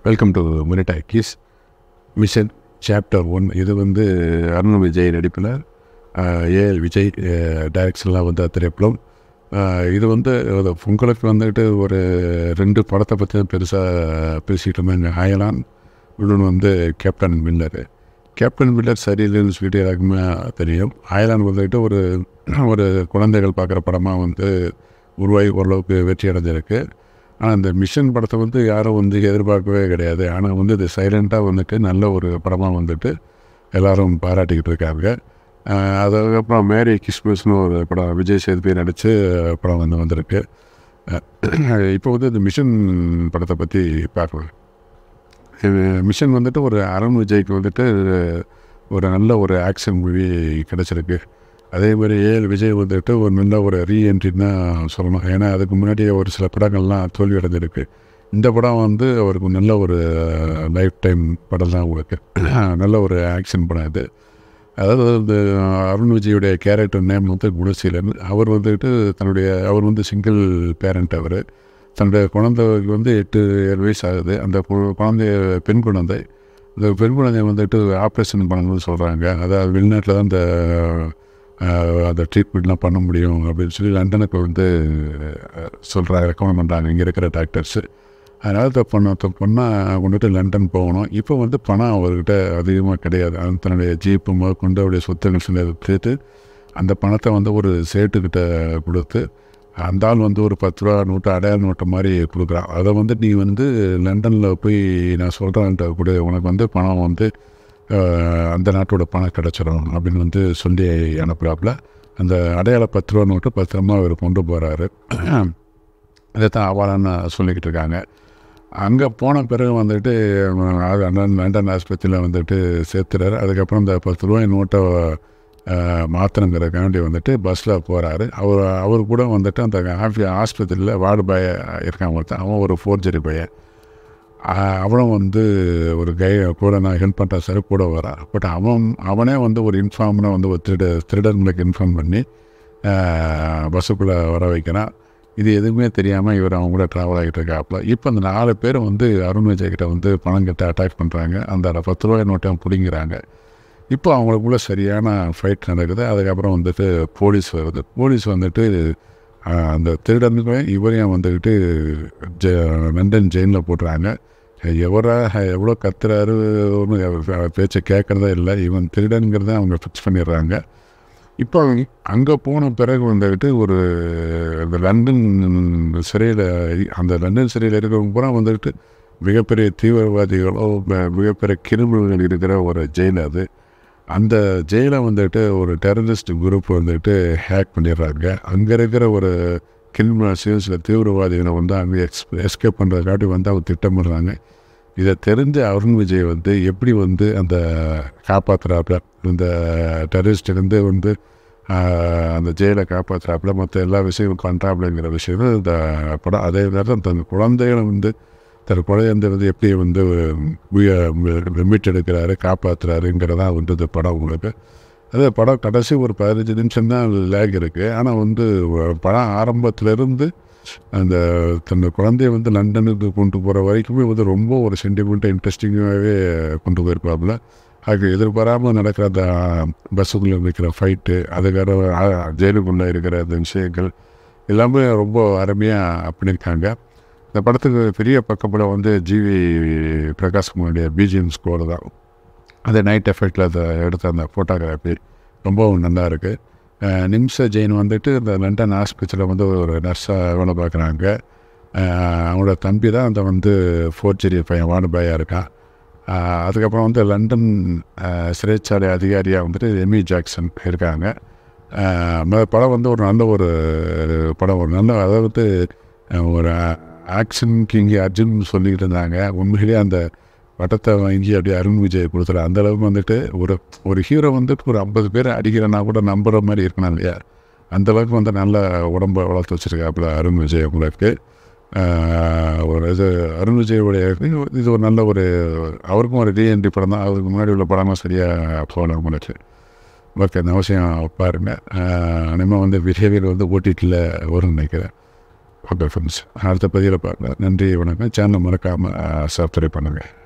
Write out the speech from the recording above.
welcome to minute ஐக்கிஸ் mission chapter one இது வந்து அருண் விஜய் நடிப்பில் ஏஎல் விஜய் டைரக்ஷன்லாம் வந்து திரைப்படம் ஆஹ் இது வந்து அது உங்களுக்கு வந்துட்டு ஒரு ரெண்டு படத்தை பற்றி தான் பெருசாக பேசிகிட்டு இருந்தாங்க அயலான் இன்னொன்று வந்து கேப்டன் மில்லரு கேப்டன் மில்லர் சரியில்லைன்னு சொல்லிட்டு எல்லாருக்குமே தெரியும் அயலான் வந்துட்டு ஒரு ஒரு குழந்தைகள் பார்க்குற படமாக வந்து உருவாகி ஓரளவுக்கு வெற்றி அடைஞ்சிருக்கு ஆனால் இந்த மிஷன் படத்தை வந்து யாரும் வந்து எதிர்பார்க்கவே கிடையாது ஆனால் வந்து இது சைலண்ட்டாக வந்துட்டு நல்ல ஒரு படமாக வந்துட்டு எல்லாரும் பாராட்டிக்கிட்டு இருக்காங்க ஆஹ் அதுக்கப்புறம் மேரி கிறிஸ்மஸ்னு ஒரு படம் விஜய் சேதுபதி நடித்து படம் வந்து வந்திருக்கு ஆஹ் இப்போ வந்து இந்த மிஷன் படத்தை பற்றி பார்க்கலாம் இது மிஷன் வந்துட்டு ஒரு அருண் விஜய்க்கு வந்துட்டு ஒரு நல்ல ஒரு ஆக்ஷன் மூவி கிடச்சிருக்கு அதே மாதிரி ஏஎல் விஜய் வந்துட்டு ஒரு நல்ல ஒரு ரீஎன்ட்ரின்னு தான் சொல்லணும் ஏன்னா அதுக்கு முன்னாடி ஒரு சில படங்கள்லாம் தோல்வி அடைஞ்சிருக்கு இந்த படம் வந்து அவருக்கு நல்ல ஒரு லைஃப் டைம் படம் தான் உங்களுக்கு நல்ல ஒரு ஆக்ஷன் படம் இது அதாவது இந்த அருண் விஜயுடைய கேரக்டர் நேம் வந்து குணசீலன் அவர் வந்துட்டு தன்னுடைய அவர் வந்து சிங்கிள் பேரண்ட் அவர் தன்னுடைய குழந்தைக்கு வந்து எட்டு ஏழு வயசு ஆகுது அந்த கு- குழந்தைய பெண் குழந்தை இந்த பெண் குழந்தைய வந்துட்டு ஆப்ரேஷன் பண்ணணும்னு சொல்கிறாங்க அதாவது வெளிநாட்டில் தான் அந்த ஆஹ், அந்த ட்ரீட்மெண்ட்லாம் பண்ண முடியும் அப்படின்னு சொல்லி லண்டனுக்கு வந்து சொல்கிறாங்க ரெக்கமெண்ட் பண்ணுறாங்க இங்கே இருக்கிற டாக்டர்ஸு அதனால் இந்த பொண்ணை அந்த பொண்ணை கொண்டுட்டு லண்டன் போகணும் இப்போ வந்து பணம் அவர்கிட்ட அதிகமாக கிடையாது அது தன்னுடைய ஜீப்பு முதல் கொண்டு அவருடைய சொத்துக்கள் சில விற்றுட்டு அந்த பணத்தை வந்து ஒரு சேட்டுக்கிட்ட கொடுத்து அந்த ஆள் வந்து ஒரு பத்து ரூபா நோட்டு அடையாள நோட்டு மாதிரி கொடுக்குறான் அதை வந்து நீ வந்து லண்டனில் போய் நான் சொல்கிறேன்ட்ட கூட உனக்கு வந்து பணம் வந்து ஆஹ், அந்த நாட்டோட பணம் கிடச்சிடும் அப்படின்னு வந்து சொல்லி அனுப்புகிறாப்புல அந்த அடையாள பத்து ரூபா நோட்டு பத்திரமா அவர் கொண்டு போகிறாரு இதை தான் ஆவாலான்னு சொல்லிக்கிட்டு இருக்காங்க அங்கே போன பிறகு வந்துட்டு அஹ், அது லண்டன் லண்டன் ஆஸ்பத்திரியில் வந்துட்டு சேர்த்துறாரு அதுக்கப்புறம் இந்த பத்து ரூபாய் நோட்டை மாற்றணுங்கிறதுக்காண்டி வந்துட்டு பஸ்ஸில் போகிறாரு அவர் அவர் கூட வந்துட்டு அந்த ஆஃபி ஆஸ்பத்திரியில் வார்டு பாய இருக்கான் ஒருத்தன் அவன் ஒரு ஃபோர்ஜரி பையன் ஆஹ் அவனும் வந்து ஒரு கை கூட நான் ஹெல்ப் பண்ணுற சார் கூட வரான் பட் அவன் அவனே வந்து ஒரு இன்ஃபார்ம்னா வந்து ஒரு திருட திருடர்களுக்கு இன்ஃபார்ம் பண்ணி பஸ்ஸுக்குள்ளே வர வைக்கிறான் இது எதுவுமே தெரியாமல் இவர் அவங்க கூட ட்ராவல் ஆகிட்டு இருக்காப்புல இப்போ அந்த நாலு பேர் வந்து அருண் விஜய் கிட்ட வந்து பணம் கிட்ட அட்டாக் பண்ணுறாங்க அந்த பத்து ரூபாய் நோட்டை பிடிங்கிறாங்க இப்போ அவங்களுக்குள்ள சரியான ஃபைட் நடக்குது அதுக்கப்புறம் வந்துட்டு போலீஸ் வருது போலீஸ் வந்துட்டு ஆஹ், அந்த திருடனுக்கு இவரையும் வந்துக்கிட்டு ஜெ லண்டன் ஜெயிலில் போட்டுறாங்க எவரா எவ்வளோ கத்துறாரு ஒன்றும் பேச்சை கேட்குறதே இல்லை இவன் திருடனுங்கிறத அவங்க ஃபிக்ஸ் பண்ணிடுறாங்க இப்போ அங்கே போன பிறகு வந்துக்கிட்டு ஒரு இந்த லண்டன் சிறையில் அந்த லண்டன் சிறையில் இருக்கிறவங்க பூரா வந்துக்கிட்டு மிகப்பெரிய தீவிரவாதிகளோ ம- மிகப்பெரிய கிரிமினல்கள் இருக்கிற ஒரு ஜெயில் அது அந்த ஜெயிலை வந்துட்டு ஒரு டெரரிஸ்ட் குரூப் வந்துட்டு ஹேக் பண்ணிடுறாங்க அங்கே இருக்கிற ஒரு கிரிமினல்ஸையும் சில தீவிரவாதிகளை வந்து அங்கே எக்ஸ் எஸ்கேப் பண்ணுறதுக்காட்டி வந்து அவங்க திட்டமிடுறாங்க இதை தெரிஞ்ச அருண் விஜய் வந்து எப்படி வந்து அந்த காப்பாற்றுறாப்புல இந்த டெரரிஸ்டிலேருந்து வந்து ஆஹ், அந்த ஜெயிலை காப்பாற்றுறாப்புல மற்ற எல்லா விஷயமும் பண்ணுறாப்புலங்கிற விஷயம் இந்த படம் அதே நேரத்தில் தன் குழந்தைகளை வந்து தன் குழந்தை வந்து எப்படி வந்து மீட்டெடுக்கிறாரு காப்பாற்றுறாருங்கிறதா வந்து இந்த படம் உங்களுக்கு அது படம் கடைசி ஒரு பதினஞ்சு நிமிஷம் தான் லேக் இருக்குது ஆனால் வந்து படம் ஆரம்பத்திலேருந்து அந்த தன் குழந்தைய வந்து லண்டனுக்கு கொண்டு போகிற வரைக்குமே வந்து ரொம்ப ஒரு சென்டிமெண்ட்டாக இன்ட்ரெஸ்டிங்காகவே கொண்டு போயிருப்பாப்புல அதுக்கு எதிர்பாராமல் நடக்கிற அந்த பஸ்ஸுக்குள்ளே இருக்கிற ஃபைட்டு அதுக்கப்புறம் ஜெயிலுக்குள்ளே இருக்கிற அந்த விஷயங்கள் எல்லாமே ரொம்ப அருமையாக பண்ணியிருக்காங்க இந்த படத்துக்கு பெரிய பக்கப்படம் வந்து ஜிவி பிரகாஷ்குமாருடைய பிஜிஎம் ஸ்கோர் தான் அது நைட் எஃபெக்டில் அதை எடுத்த அந்த ஃபோட்டோகிராஃபி ரொம்பவும் நல்லா இருக்குது நிம்ச ஜெயின் வந்துட்டு இந்த லண்டன் ஆஸ்பத்திரியில் வந்து ஒரு நர்ஸாக வேலை பார்க்குறாங்க அவங்களோட தம்பி தான் அந்த வந்து ஃபோர்ஜரி பையன் வார்டு இருக்கான் ஆஹ் அதுக்கப்புறம் வந்து லண்டன் ஆஹ் சிறைச்சாலை அதிகாரியாக வந்துட்டு எமி ஜாக்சன் இருக்காங்க ஆஹ் அந்த படம் வந்து ஒரு நல்ல ஒரு படம் ஒரு நல்ல அதாவது ஆஹ் ஒரு ஆக்ஷன் கிங் அர்ஜுன் சொல்லிக்கிட்டு இருந்தாங்க உண்மையிலேயே அந்த பட்டத்தை வாங்கி அப்படியே அருண் விஜய் கொடுத்துரு அந்த அளவுக்கு வந்துட்டு ஒரு ஒரு ஹீரோ வந்துட்டு ஒரு ஐம்பது பேர் அடிக்கிறனா கூட நம்புகிற மாதிரி இருக்கணும் இல்லையா அந்த அளவுக்கு வந்து நல்ல உடம்ப வளர்த்து வச்சுருக்காப்புல அருண் விஜய் உங்களுக்கு ஆஹ் ஒரு இது அருண் விஜயோடைய இது ஒரு நல்ல ஒரு அவருக்கும் ஒரு ரீஎன்ட்ரி படம் தான் அதுக்கு முன்னாடி உள்ள படமாக சரியாக போகல உங்களுக்கு ஓகே அந்த அவசியம் பாருங்கள் இனிமேல் வந்து விரைவில் வந்து ஓடிடியில் வரும்னு நினைக்கிறேன் ஓகே ஃப்ரெண்ட்ஸ் அடுத்த பதிவில் பார்க்கலாம் நன்றி வணக்கம் சேனலை மறக்காமல் சப்ஸ்கிரைப் பண்ணுங்கள்